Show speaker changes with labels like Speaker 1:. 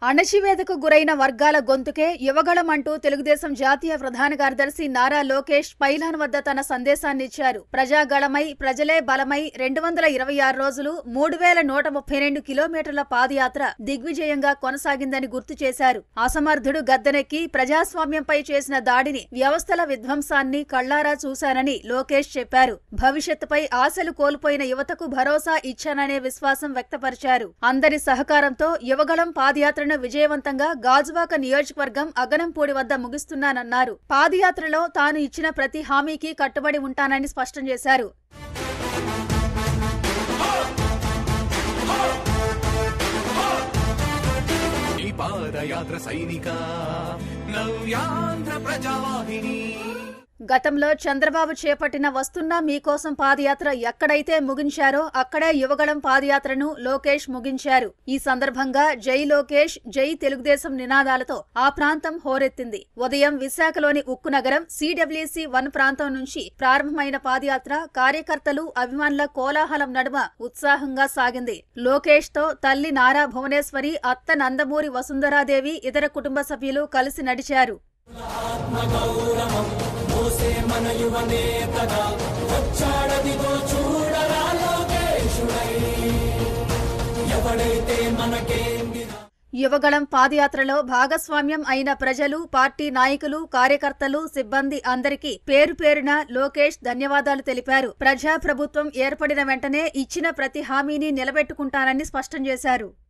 Speaker 1: అణచివేతకు గురైన వర్గాల గొంతుకే యువగళం అంటూ తెలుగుదేశం జాతీయ ప్రధాన కార్యదర్శి నారా లోకేష్ పైలాన్ వద్ద తన సందేశాన్నిచ్చారు ప్రజాగళమై ప్రజలే బలమై రెండు వందల ఇరవై ఆరు రోజులు మూడు వేల నూట ముప్పై రెండు కిలోమీటర్ల పాదయాత్ర దిగ్విజయంగా కొనసాగిందని గుర్తు చేశారు అసమర్థుడు గద్దెనెక్కి ప్రజాస్వామ్యంపై చేసిన దాడిని వ్యవస్థల విధ్వంసాన్ని కళ్లారా చూశానని లోకేష్ చెప్పారు భవిష్యత్తుపై ఆశలు కోల్పోయిన యువతకు భరోసా ఇచ్చాననే విశ్వాసం వ్యక్తపరిచారు అందరి సహకారంతో యువగళం పాదయాత్రను విజయవంతంగా గాజువాక నియోజకవర్గం అగనంపూడి వద్ద ముగిస్తున్నానన్నారు పాదయాత్రలో తాను ఇచ్చిన ప్రతి హామీకి కట్టుబడి ఉంటానని స్పష్టం చేశారు
Speaker 2: ఈ పాదయాత్ర సైనిక నవ్యాంధ్ర ప్రజావాహిని
Speaker 1: గతంలో చంద్రబాబు చేపట్టిన వస్తున్నా మీకోసం పాదయాత్ర ఎక్కడైతే ముగించారో అక్కడే యువగళం పాదయాత్రను లోకేష్ ముగించారు ఈ సందర్భంగా జై లోకేష్ జై తెలుగుదేశం నినాదాలతో ఆ ప్రాంతం హోరెత్తింది ఉదయం విశాఖలోని ఉక్కు నగరం సిడబ్ల్యూసి వన్ ప్రాంతం నుంచి ప్రారంభమైన పాదయాత్ర కార్యకర్తలు అభిమానుల కోలాహలం నడుమ ఉత్సాహంగా సాగింది లోకేష్ తో తల్లి నారా భువనేశ్వరి అత్త నందమూరి వసుంధరాదేవి ఇతర కుటుంబ సభ్యులు కలిసి నడిచారు యువగళం పాదయాత్రలో భాగస్వామ్యం అయిన ప్రజలు పార్టీ నాయకులు కార్యకర్తలు సిబ్బంది అందరికీ పేరు పేరున లోకేష్ ధన్యవాదాలు తెలిపారు ప్రజాప్రభుత్వం ఏర్పడిన వెంటనే ఇచ్చిన ప్రతి హామీని నిలబెట్టుకుంటానని స్పష్టం చేశారు